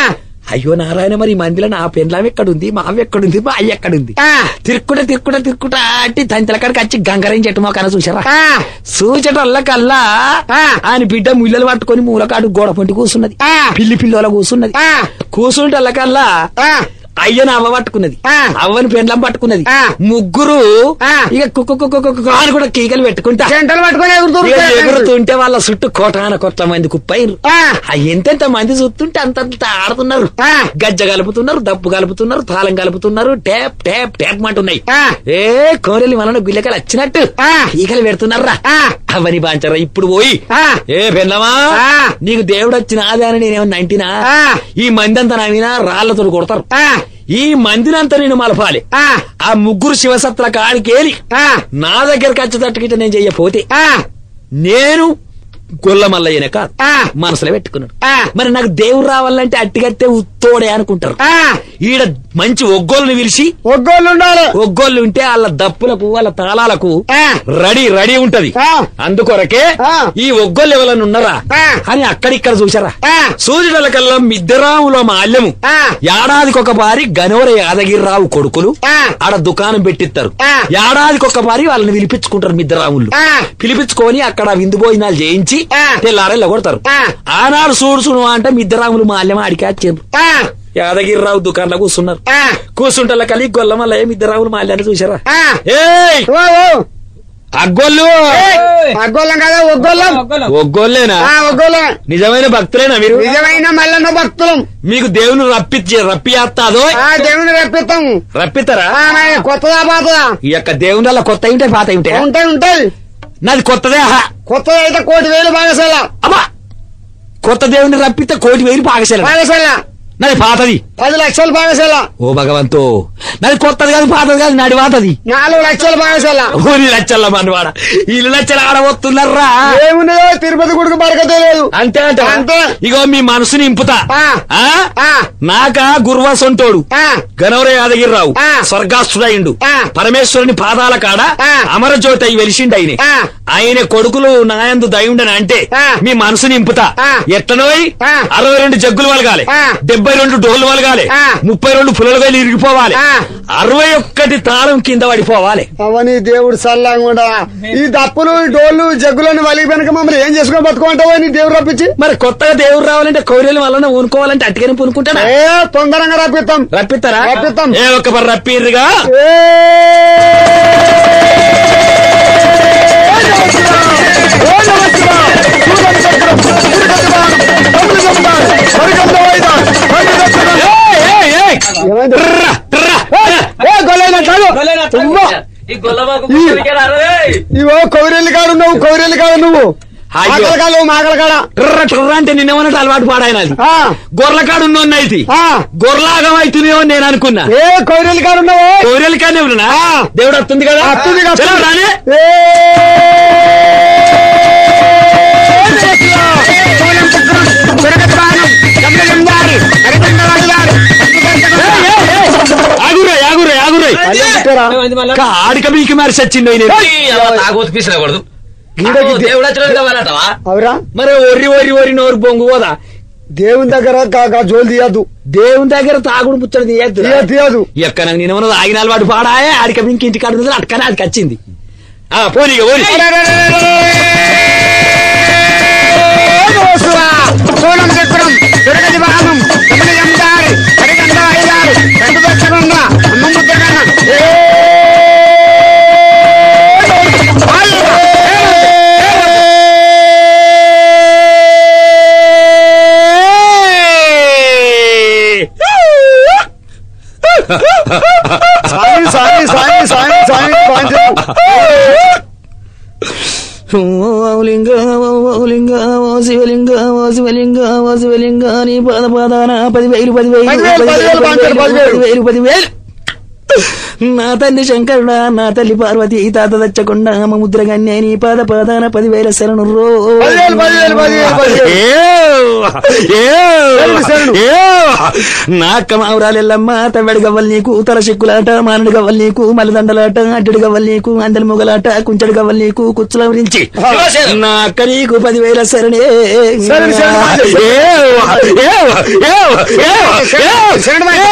A: అయ్యో నారాయణ మరి ఈ మందిలో నా పెండ్లాం ఎక్కడుంది మా అవ్వ ఎక్కడుంది మా అయ్య ఎక్కడుంది
B: ఆ.
A: తిరుక్కుంట తిరుక్కుంట తిరుక్కుంటా అంటే తంతల కాడికి వచ్చి గంగరేం చెట్టు మొక్కన చూసారా
B: ఆ,
A: సూచటల్లకల్లా
B: ఆ.
A: ఆయన బిడ్డ ముళ్ళలు పట్టుకొని మూలకాడు గోడ పొంటి కూసున్నది
B: ఆ.
A: పిల్లి పిల్లోల కూసున్నది
B: ఆ.
A: కూసుంటల్లకల్లా
B: ఆ,
A: అయ్యను అవ్వ పట్టుకున్నది
B: ఆ.
A: అవ్వని పెండ్లం పట్టుకున్నది
B: ఆ.
A: ముగ్గురు
B: ఆ.
A: ఇక కుక్కు కుక్కు కుక్కు అని కూడా కీకలు పెట్టుకుంటా
B: జంటలు పట్టుకొని
A: ఇక
B: ఎగురుతున్నారు
A: ఎగురుతుంటే వాళ్ళ చుట్టూ కోటాన కొట్ల మంది కుప్పైరు
B: ఆ.
A: ఆ ఎంతెంత మంది చూస్తుంటే అంతంత ఆడుతున్నారు
B: ఆ.
A: గజ్జ కలుపుతున్నారు దప్పు కలుపుతున్నారు తాళం కలుపుతున్నారు టేప్ టేప్ టేప్ మంటున్నాయి
B: ఆ.
A: ఏ కోరెల్లి మన గుల్లెకలు వచ్చినట్టు
B: ఆ.
A: ఈకలు పెడుతున్నారా
B: ఆ.
A: అవని బాంచరా ఇప్పుడు పోయి
B: ఆ.
A: ఏ పెళ్ళమా
B: ఆ.
A: నీకు దేవుడు వచ్చిన ఆదా అని నేనేమన్నా అంటినా
B: ఆ.
A: ఈ మంది అంతా నవ్వినా రాళ్లతో కొడతారు
B: ఆ,
A: ఈ మందినంతా నేను మలపాలి
B: ఆ,
A: ఆ ముగ్గురు శివసత్ల కాడికేలి
B: ఆ,
A: నా దగ్గరకు వచ్చేటట్టుకిట నేను చెయ్యపోతే
B: ఆ,
A: నేను గొల్లమల్లయ్యనే కాదు
B: ఆ.
A: మనసులో పెట్టుకున్నాడు
B: ఆ.
A: మరి నాకు దేవుడు రావాలంటే అట్టిగట్టే ఉత్తోడే అనుకుంటారు
B: ఆ.
A: ఈడ మంచి ఒగ్గోళ్ళని పిలిచి
B: ఒగ్గోళ్ళు ఉండాలి
A: ఒగ్గోళ్ళు ఉంటే వాళ్ళ దప్పులకు వాళ్ళ తాళాలకు
B: ఆ.
A: రెడీ రెడీ ఉంటది
B: ఆ.
A: అందుకొరకే
B: ఆ.
A: ఈ ఒగ్గోళ్ళు ఎవరన్నా ఉన్నారా
B: ఆ.
A: అని అక్కడిక్కడ చూసారా
B: ఆ.
A: సూర్యుల కల్లా మిద్దరాముల మాల్యము
B: ఆ.
A: ఏడాదికి ఒక పారి గనోర యాదగిరిరావు కొడుకులు
B: ఆ.
A: ఆడ దుకాణం పెట్టిస్తారు
B: ఆ.
A: ఏడాదికి ఒక పారి వాళ్ళని పిలిపించుకుంటారు మిద్దరాములు
B: ఆ.
A: పిలిపించుకొని అక్కడ విందు భోజనాలు చేయించి
B: ఆ.
A: తెల్లారెళ్ళ కొడతారు
B: ఆ.
A: ఆనాడు చూడు చూడు అంటే మిద్దరాములు మాల్యం ఆడికి వచ్చారు
B: ఆ,
A: యాదగిరిరావు దుకాణంలో కూర్చున్నారు
B: ఆ,
A: కూర్చుంటే కలిగి గొల్లమల్లయ్య మిద్దరాములు మాల్యాన్ని చూసారా
B: ఆ.
A: ఏయ్
B: ఓ, ఓ.
A: అగ్గోళ్ళు
B: ఏయ్, అగ్గోళ్ళం కదా ఒగ్గోళ్ళం
A: ఒగ్గోళ్ళేనా
B: ఆ, ఒగ్గోళ్ళం
A: నిజమైన భక్తులేనా మీరు
B: నిజమైన మల్లన్న భక్తులం
A: మీకు దేవుని రప్పించి రప్పియాస్తాదో
B: ఆ దేవుని రప్పిస్తాం
A: రప్పిస్తారా
B: ఆ, మరి కొత్తదా పాతదా
A: ఈ యొక్క దేవుని వల్ల కొత్త ఉంటే పాత ఉంటే
B: ఉంటాయి ఉంటాయి
A: నాది కొత్తదే ఆహా
B: కొత్తది అయితే కోటి వేలు బాగశాల
A: అమ్మా కొత్త దేవుని రప్పితే కోటి వేలు పాకశాల
B: బాగశాల
A: నాది పాతది
B: పది లక్షలు బాగశాల
A: ఓ భగవంతో నాది కొత్తది కాదు పాతది కాదు నాడి పాతది
B: నాలుగు లక్షలు బాగశాల
A: ఊరి లచ్చల్ల మనవాడ ఇల్లు లచ్చలు ఆడబోతున్నారా
B: ఏమున్నదో తిరుపతి గుడికి బరకతే లేదు
A: అంతే అంటే
B: అంతే.
A: ఇగో మీ మనసుని ఇంపుతా
B: ఆ.
A: ఆ?
B: ఆ,
A: నాక గురువాసంటోడు
B: ఆ,
A: గనవర యాదగిరిరావు
B: ఆ.
A: స్వర్గాస్తుడయిండు
B: ఆ.
A: పరమేశ్వరుని పాదాల కాడ
B: ఆ.
A: అమరజ్యోతి అయి వెలిసిండు ఆయన
B: ఆ.
A: ఆయన కొడుకులు నాయందు దయుండని అంటే
B: ఆ.
A: మీ మనసు నింపుతా
B: ఆ.
A: ఎట్లనోయ్
B: ఆ.
A: అరవై రెండు జగ్గులు వలగాలి
B: ఆ.
A: డెబ్బై రెండు డోలు వలగాలి
B: ఆ.
A: ముప్పై రెండు పుల్లలుగాలు ఇరిగిపోవాలి
B: ఆ.
A: అరవై ఒక్కటి తాళం కింద పడిపోవాలి
B: అవని దేవుడు సల్లంగా కూడా ఈ దప్పులు ఈ డోళ్ళు జగ్గులను వలిగి వెనక మమ్మల్ని ఏం చేసుకొని బతుకుంటావో నీ దేవుడు రప్పించి
A: మరి కొత్తగా దేవుడు రావాలంటే కౌర్యాల వలన ఊనుకోవాలంటే అట్టుగానే పూనుకుంటాడా
B: ఏ తొందరగా రప్పిస్తాం
A: రప్పిస్తారా
B: రప్పిస్తాం.
A: ఏ ఒక్క మరి రప్పిర్రుగా
B: ఏ
A: ఏయ్, ఏయ్, ఏయ్.
B: ఏమైంది?
A: ట్రా, ట్రా.
B: ఏ గొల్లైన కాదు తుమ్మా.
C: ఈ గొల్లబాకు
B: ఈ-
C: ఈ
B: ఇవో కౌరెల్లి కాడు నువ్వు కౌరెల్లి కాడు నువ్వు
A: అయ్యో.
B: మాకల కాదు మాకల కాడ
A: ట్ర, ట్ర అంటే నిన్నమన్నట్టు అలవాటు పాడాయనది
B: ఆ,
A: గొర్రెల కాడు ఉన్నది
B: ఆ.
A: గొర్రెలాగం అవుతున్నాయో అని నేను అనుకున్నా
B: ఏ కౌరెల్లి కాడు నువ్వు
A: గొర్రెల కానీ ఉన్నా
B: ఆ.
A: దేవుడు వస్తుంది కదా
B: వస్తుంది కదా.
A: చలో రానే
B: ఏ
A: ఆగురే ఆగురే ఆగురే ఆడిక మీకు మరి సచ్చింది నేను
C: తాగోతు పీసినకూడదు
B: గీడకి దే-
C: దేవుడు వచ్చినట్టు కావాలంటవా
B: అవురా
A: మరి ఒర్రి ఒర్రి ఒర్రి నోరు బొంగు పోదా
B: దేవుని దగ్గర గా- గా జోలు తీయద్దు
A: దేవుని దగ్గర తాగుడు ముచ్చడి తీయద్దు
B: తీయ తీయదు
A: ఎక్క నాకు నేను ఉన్నది ఆగిన అలవాటు పాడాయే ఆడిక ఇంక ఇంటి కాడు ఉన్నది అక్కనే అది వచ్చింది ఆ పోనీ ఇక, పోనీ
B: సోనం చక్రం తిరగతి వాహనం కమలయం దారి హరిగంధ ఐదారు రెండు దక్షిణ అన్నం ముద్దగన్న సాయి సాయి సాయి సాయి సాయి
A: ఓలింగ ఓలింగ ఓ శివలింగ ఓ శివలింగ ఓ శివలింగ నీ పాద పాదాన పదివేలు పదివేలు
B: పదివేలు, పదివేలు,
A: పదివేలు
B: పదివేలు.
A: పదివేలు పదివేలు నా తండ్రి శంకరుడా నా తల్లి పార్వతి తాత దచ్చకుండా అమ్మ ముద్రగన్య నీ పాద పాదాన పదివేల శరణు రో
D: పదివేలు, పదివేలు, పదివేలు, పదివేలు.
A: నా అక్క మావురాలెల్లమ్మ తవ్వడి గవ్వలు నీకు తల సిక్కులాట మానడి గవ్వలు నీకు మల్లదండలాట అడ్డడి గవ్వలు నీకు అందరి మొగలాట కుంచడి గవ్వలు నీకు కుచ్చుల గురించి నా అక్క నీకు పదివేల శరణే
D: శరణు, శరణు. శరణు, మాయ.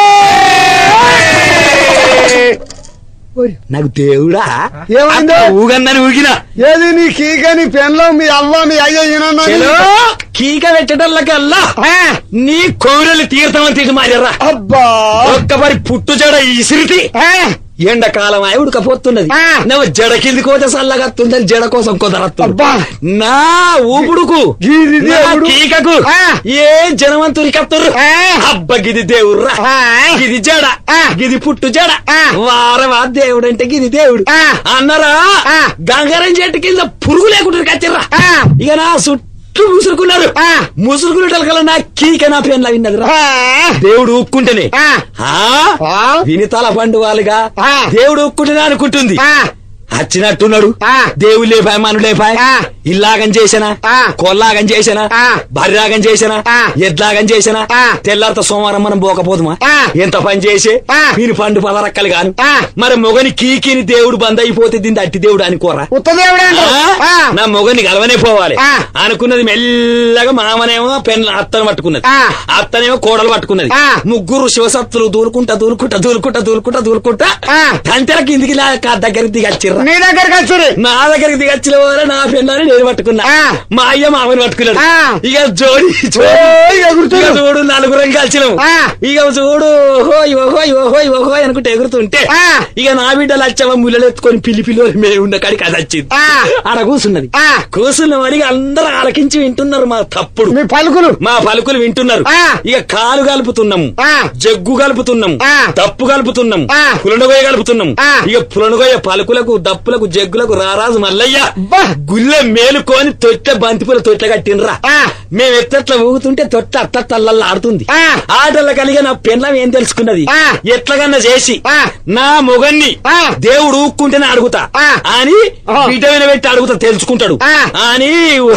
A: నాకు దేవుడా
D: ఏమైందో?
A: ఊగందని ఊగినా
D: ఏది నీ కీక నీ పెన్లో మీ అవ్వ మీ అయ్య ఈయనన్నా నీ-
A: హలో కీక పెట్టడంలకల్లా
D: ఆ,
A: నీ కోరెలు తీర్థమని తీసి మారరా
D: అబ్బా
A: ఒక్క మరి పుట్టు జడ ఇసిరితి
D: ఆ,
A: ఎండకాలం అయి ఉడకపోతున్నది
D: ఆ.
A: నువ్వు జడ కింది కోతే సల్లగత్తుందని జడ కోసం కుదరత్తు
D: అబ్బా.
A: నా ఊపుడుకు
D: గిది
A: నా
D: దేవుడు.
A: కీకకు
D: ఆ.
A: ఏ జనవంతుని కత్తురు
D: ఆ.
A: అబ్బ గిది దేవుర్రా
D: ఆ.
A: గిది జడ
D: ఆ.
A: గిది పుట్టు జడ
D: ఆ.
A: వారవా దేవుడు అంటే గిది దేవుడు
D: ఆ.
A: అన్నరా
D: ఆ.
A: గంగరం చెట్టు కింద పురుగు లేకుండా కచ్చిర్రా
D: ఆ.
A: ఇక నా చుట్టూ ముసురుకున్నారు
D: ఆ.
A: ముసురుకునేటల కల్లా నా కీక నా పెన్లా విన్నది రా
D: ఆ,
A: దేవుడు ఊక్కుంటేనే
D: ఆ.
A: ఆ?
D: ఆ.
A: విని తల పండు వాళ్ళుగా
D: ఆ.
A: దేవుడు ఊక్కుంటేనే అనుకుంటుంది
D: ఆ,
A: వచ్చినట్టున్నాడు
D: ఆ.
A: దేవుడు లేపాయ మను లేపాయ
D: ఆ.
A: ఇల్లాగం చేసినా
D: ఆ.
A: కొల్లాగం చేసినా
D: ఆ.
A: బర్రాగం చేసినా
D: ఆ.
A: ఎద్లాగం చేసినా
D: ఆ.
A: తెల్లారితో సోమవారం మనం పోకపోదుమా
D: ఆ.
A: ఎంత పని చేసి
D: ఆ.
A: వీని పండు పదరక్కలు గాను
D: ఆ.
A: మరి మొగని కీకిని దేవుడు బంద్ అయిపోతే దీన్ని అట్టి దేవుడు అనుకోరా
D: ఉత్తదేవుడే అంటారు.
A: ఆ?
D: ఆ,
A: నా మొగని గలవనే పోవాలి
D: ఆ.
A: అనుకున్నది మెల్లగా మామనేమో పెన్ అత్తను పట్టుకున్నది
D: ఆ.
A: అత్తనేమో కోడలు పట్టుకున్నది
D: ఆ.
A: ముగ్గురు శివసత్తులు దూరుకుంటా దూరుకుంటా దూరుకుంటా దూరుకుంటా దూరుకుంటా
D: ఆ.
A: తంతెల కిందికి నా కా- దగ్గరికి దిగచ్చిర్రా
D: నీ దగ్గరికి వచ్చురి
A: నా దగ్గరికి దిగచ్చిన వాళ్ళ నా పిల్లని నేను పట్టుకున్నా
D: ఆ.
A: మా అయ్య మామని పట్టుకున్నాడు
D: ఆ.
A: ఇక జోడి జోడి.
D: ఓయ్, ఎగురుతున్నారు.
A: ఇక చూడు నలుగురం కలిసినాం
D: ఆ.
A: ఇక చూడు ఓహో ఓహో ఓహో ఓహో అనుకుంటే ఎగురుతుంటే
D: ఆ.
A: ఇక నా బిడ్డలు వచ్చావా ముళ్ళలు ఎత్తుకొని పిల్లి పిల్లి మేము ఉన్న కాడికి అది వచ్చింది
D: ఆ.
A: ఆడ కూర్చున్నది
D: ఆ.
A: కూర్చున్న వాడికి అందరూ ఆలకించి వింటున్నారు మా తప్పుడు
D: మీ పలుకులు
A: మా పలుకులు వింటున్నారు
D: ఆ.
A: ఇక కాలు కలుపుతున్నాము
D: ఆ.
A: జగ్గు కలుపుతున్నాం
D: ఆ.
A: తప్పు కలుపుతున్నాం
D: ఆ.
A: పులనగొయ్య కలుపుతున్నాం
D: ఆ.
A: ఇక పులనగొయ్య పలుకులకు దప్పులకు జగ్గులకు రారాజు మల్లయ్య
D: బా.
A: గుల్లె మేలుకొని తొట్టె బంతిపూల తొట్టె కట్టినరా
D: ఆ.
A: మేము ఎత్తట్లా ఊగుతుంటే తొట్టె అట్ట తల్లల్లా ఆడుతుంది
D: ఆ.
A: ఆటల్లో కలిగే నా పెన్లం ఏం తెలుసుకున్నది
D: ఆ.
A: ఎట్లాగన్నా చేసి
D: ఆ.
A: నా మొగన్ని
D: ఆ.
A: దేవుడు ఊక్కుంటేనే అడుగుతా
D: ఆ.
A: అని
D: ఆ.
A: బిడ్డ పెట్టి అడుగుతా తెలుసుకుంటాడు
D: ఆ.
A: అని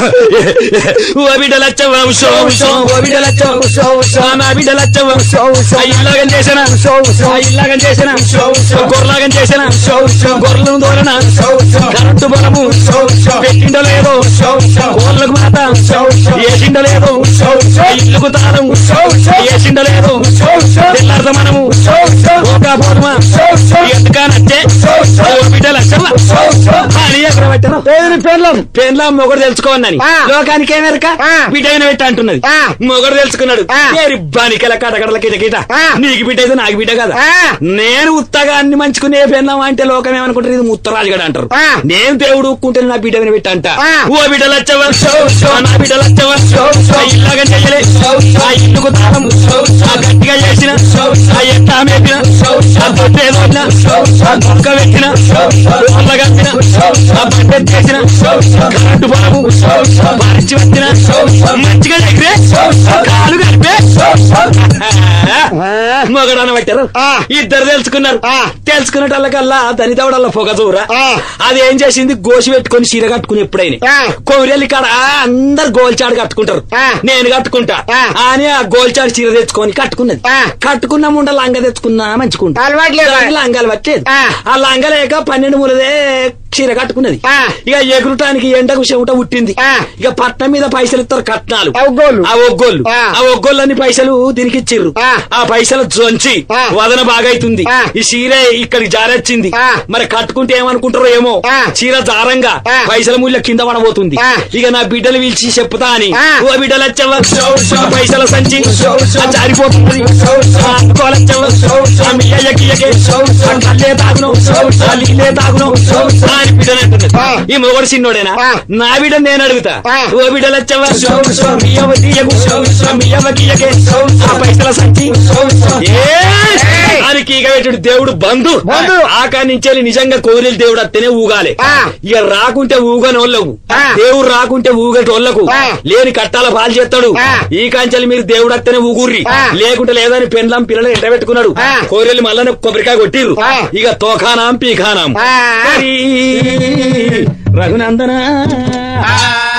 A: ఓ బిడ్డలచ్చ వంశం వంశం, ఓ బిడ్డలచ్చ వంశం వంశం, నా బిడ్డలచ్చ వంశం వంశం. ఆ ఇల్లాగం చేసిన ఆ ఇల్లాగం చేసిన గొర్రెలాగం చేసిన గొర్రెలను దోరన కరెంటు బలము పెట్టిండో లేదో కోళ్ళకు మాత ఏసిండో లేదో ఇల్లుకు తాళం ఏసిండో లేదో తెల్లారత మనము పోగా పోదమా ఎందుకనొచ్చే ఓ బిడ్డలచ్చ అని ఎక్కడ పెట్టాను
D: ఏది పెన్లం
A: పెన్లా మొగడు తెలుసుకోవన్నని
D: ఆ.
A: లోకానికి ఏమెరక
D: ఆ.
A: బిడ్డ అయిన పెట్టి అంటున్నది
D: ఆ.
A: మొగడు తెలుసుకున్నాడు
D: ఆ.
A: ఏరి బానికల కటకడల కిట కిట
D: ఆ.
A: నీకు బిడ్డ అయితే నాకు బిడ్డ కదా
D: ఆ.
A: నేను ఉత్తగా అన్ని మంచుకునే పెన్నాం అంటే లోకం ఏమనుకుంటారు ఇది ముత్తరాజు గడ అంటారు
D: ఆ.
A: నేను దేవుడు ఊక్కుంటే నా బిడ్డ విని పెట్టి అంట
D: ఆ.
A: ఓ బిడ్డలు వచ్చవా నా బిడ్డలు వచ్చవా ఇల్లాగా చెయ్యలే ఆ ఇల్లుకు తాళం ఆ గట్టిగా చేసిన ఆ ఎట్టా మేపిన ఆ దొడ్డే దొడ్డిన ఆ దొక్క పెట్టిన వాళ్ళ కట్టిన ఆ బండి చేసిన కరెంటు పొలము భరించి వచ్చిన మంచిగా దగ్గరే కాలు కలిపే మొగడు అనబట్టారు
D: ఆ.
A: ఇద్దరు తెలుసుకున్నారు
D: ఆ.
A: తెలుసుకునేటల్లకల్లా దనితవడల్ల పొగ చూర
D: ఆ.
A: అది ఏం చేసింది గోసి పెట్టుకొని చీర కట్టుకుని ఎప్పుడైనా
D: ఆ.
A: కోవిరెల్లి కాడ ఆ, అందరు గోల్చాడు కట్టుకుంటారు
D: ఆ.
A: నేను కట్టుకుంటా
D: ఆ.
A: అని ఆ గోల్చాడు చీర తెచ్చుకొని కట్టుకున్నది
D: ఆ.
A: కట్టుకున్న ముండ లంగ తెచ్చుకున్నా మంచుకుంటా
D: అలవాటు లేదా?
A: లంగాలు పట్టేది
D: ఆ.
A: ఆ లంగ లేక పన్నెండు మూలదే చీర కట్టుకున్నది
D: ఆ.
A: ఇక ఎగురటానికి ఎండకు చెమట పుట్టింది
D: ఆ.
A: ఇక పట్నం మీద పైసలు ఇస్తారు కట్నాలు
D: ఒగ్గోలు.
A: ఆ ఒగ్గోళ్ళు
D: ఆ.
A: ఆ ఒగ్గోళ్ళని పైసలు దీనికి ఇచ్చిర్రు
D: ఆ.
A: ఆ పైసలు జొంచి
D: ఆ.
A: వదన బాగైతుంది
D: ఆ.
A: ఈ చీర ఇక్కడికి జారొచ్చింది
D: ఆ.
A: మరి కట్టుకుంటే ఏమనుకుంటారో ఏమో
D: ఆ.
A: చీర జారంగా
D: ఆ.
A: పైసల మూల్య కింద పడబోతుంది
D: ఆ.
A: ఇక నా బిడ్డలు పిలిచి చెప్తా అని
D: ఆ.
A: ఓ బిడ్డలు వచ్చావా ఆ పైసల సంచి ఆ జారిపోతుంది ఆ అక్కలొచ్చావా? ఆ మీ అయ్యకి ఇయ్యకే. ఆ కళ్ళే తాగును ఆ నీళ్ళే తాగును ఆ అని బిడ్డను అంటున్నది
D: ఆ.
A: ఈ మొగడు చిన్నోడేనా
D: ఆ.
A: నా బిడ్డ నేను అడుగుతా
D: ఆ.
A: ఓ బిడ్డలు వచ్చావా మీ అవ్వ తీయకు. మీ అవ్వ తీయకే. ఆ పైసల సంచి ఏ! దానికి ఇక పెట్టుడు దేవుడు బంధు
D: బంధు.
A: ఆకా నుంచి నిజంగా కోరిల దేవుడు అత్తనే ఊగాలి
D: ఆ.
A: ఇక రాకుంటే ఊగని వాళ్ళకు
D: ఆ.
A: దేవుడు రాకుంటే ఊగటి వాళ్ళకు
D: ఆ.
A: లేని కట్టాల పాలు చేస్తాడు
D: ఆ.
A: ఈ కాంచెలు మీరు దేవుడు అత్తనే ఊగుర్రి
D: ఆ.
A: లేకుంటే లేదని పెండ్లాం పిల్లలు ఎండ పెట్టుకున్నాడు
D: ఆ.
A: కోరెలు మళ్ళీ కొబ్బరికాయ కొట్టిర్రు
D: ఆ.
A: ఇక తోఖానాం పీఖానాం
D: ఆ.
A: హరి రఘునందన
B: ఆ